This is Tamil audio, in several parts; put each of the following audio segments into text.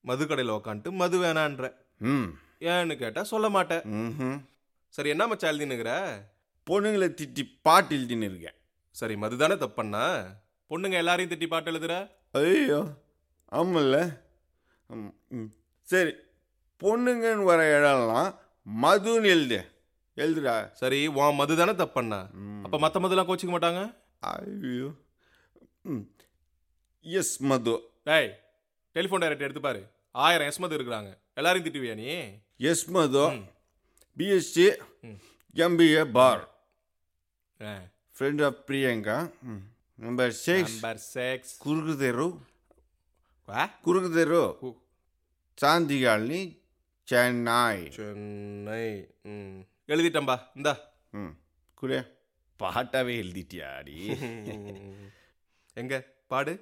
மது கடையில் உக்காந்துட்டு மது வேணான்ற ம் ஏன்னு கேட்டால் சொல்ல மாட்டேன் ம் சரி என்ன மச்சான் எழுதினுங்கிற பொண்ணுங்களை திட்டி பாட்டு எழுதின்னு இருக்கேன் சரி மது தானே தப்பண்ணா பொண்ணுங்க எல்லாரையும் திட்டி பாட்டு எழுதுற ஐயோ ஆமல்ல ம், ம். சரி பொண்ணுங்கன்னு வர இடம்லாம் மதுன்னு எழுது எழுதுடா சரி உன் மது தானே தப்பண்ணா ம். அப்போ மற்ற மதுலாம் கோச்சிக்க மாட்டாங்க ஐயோ ம் எஸ் மது டேய் டெலிஃபோன் டைரக்ட் எடுத்து பாரு ஆயிரம் எஸ் மது இருக்கிறாங்க எல்லாரையும் திட்டுவியா நீ எஸ் மது ம். B Sc hmm. எம்பிஏ பார் ஆ. Friend of Priyanka number six number six குறுக்கு தெரு வா குறுக்கு தெரு கு- சாந்தி காலனி சென்னை சென்னை ம் எழுதிட்டம்பா இந்தா ம் குடியா பாட்டாவே எழுதிட்டியாடி எங்க பாடு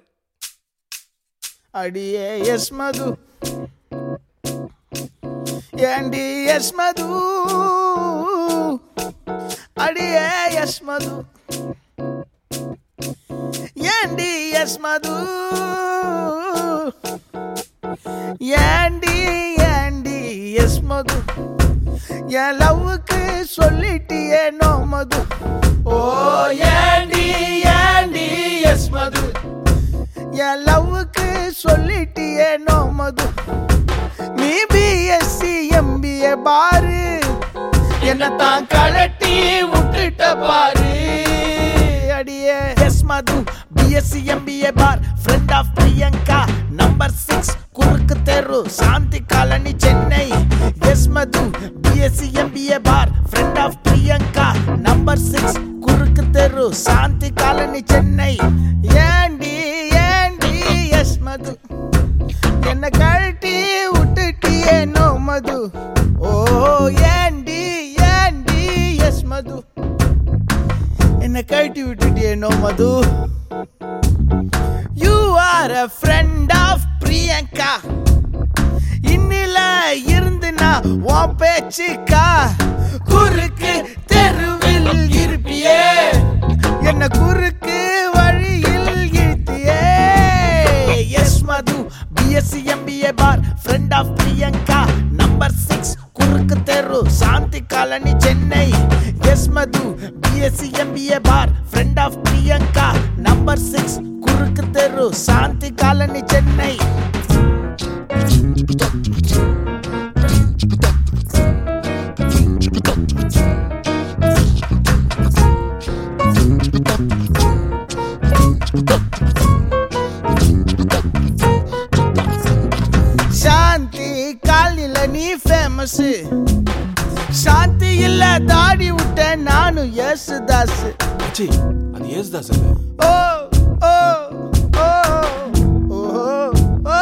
அடியே எஸ் மது ஏண்டி எஸ் மது அடியே எஸ் மது ஏண்டி எஸ் மது ஏண்டி ஏண்டி எஸ் மது என் லவ்வுக்கு சொல்லிட்டியே நோ மது ஓ ஏண்டி ஏண்டி எஸ் மது என் லவ்வுக்கு சொல்லிட்டியே நோ மது நீ பிஎஸ்சி எம்பிஏ பாரு என்ன தான் கழட்டி விட்டுட்ட பாரு அடியே எஸ் மது பிஎஸ்சி எம்பிஏ பார் friend of Priyanka number six குறுக்கு தெரு Shanti colony Chennai yes Madhu B Sc MBA பார் friend of Priyanka number six குறுக்கு தெரு சாந்தி காலனி சென்னை ஏண்டி ஏண்டி எஸ் மது என்ன கழட்டி விட்டுட்டியே நோ மது ஓ ஏண்டி ஏண்டி எஸ் மது என்ன கழட்டி விட்டுட்டியே no Madhu you are a friend of Priyanka இன்னில இருந்து நான் உன் பேச்சுக்கா குறுக்கு தெருவில் இருப்பியே என்ன குறுக்கு வழியில் இழுத்தியே எஸ் மது பிஎஸ்சி எம்பிஏ பார் friend of Priyanka number six குறுக்கு தெரு Shanti colony Chennai yes Madhu B Sc MBA பார் friend of Priyanka number six குறுக்கு தெரு சாந்தி காலனி சென்னை சாந்தி காலனில நீ ஃபேமஸ் சாந்தி இல்ல தாடி விட்ட நானும் யேசுதாஸ் சி அது ஏசுதாஸ் இல்ல ஓ ஓ ஓ ஓ ஓ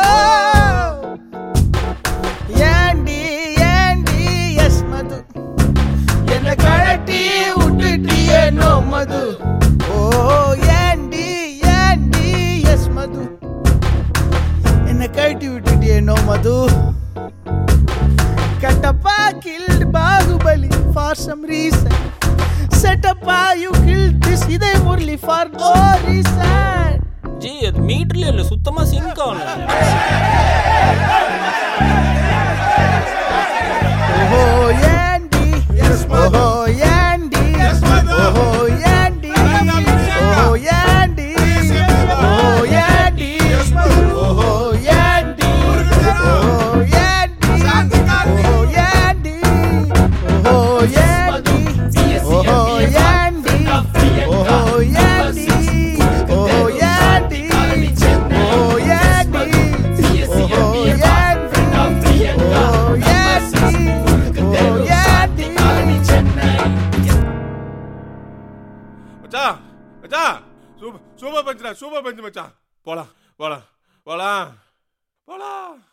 ஏண்டி ஏண்டி எஸ் மது என்ன கழட்டி விட்டுட்டியே நோ மது ஓ ஏண்டி ஏண்டி எஸ் மது என்ன கழட்டி விட்டுட்டியே no Madhu Kattappa killed Baahubali for some reason செட்டப்பா you killed this இதே Murali for no reason G அது மீட்டர்ல இல்ல சுத்தமா சிங்க் ஆகணும் ஓஹோ ஏண்டி ஓஹோ ஏண்டி ஓஹோ ஏண்டி ஓஹோ ஏண்டி ஓஹோ ஏண்டி ஓஹோ ஏண்டி ஓஹோ ஏண்டி ஓஹோ ஏண்டி ஓஹோ ஏண்டி ஓஹோ ஏண்டி ஓஹோ ஏண்டி ஓஹோ ஏண்டி ஓஹோ ஏண்டி ஓஹோ மச்சான் மச்சான் சூப்பர் சூப்பர் பஞ்சுடா சூப்பர் பஞ்சு மச்சான் போலாம் போலாம் போலாம் போலாம்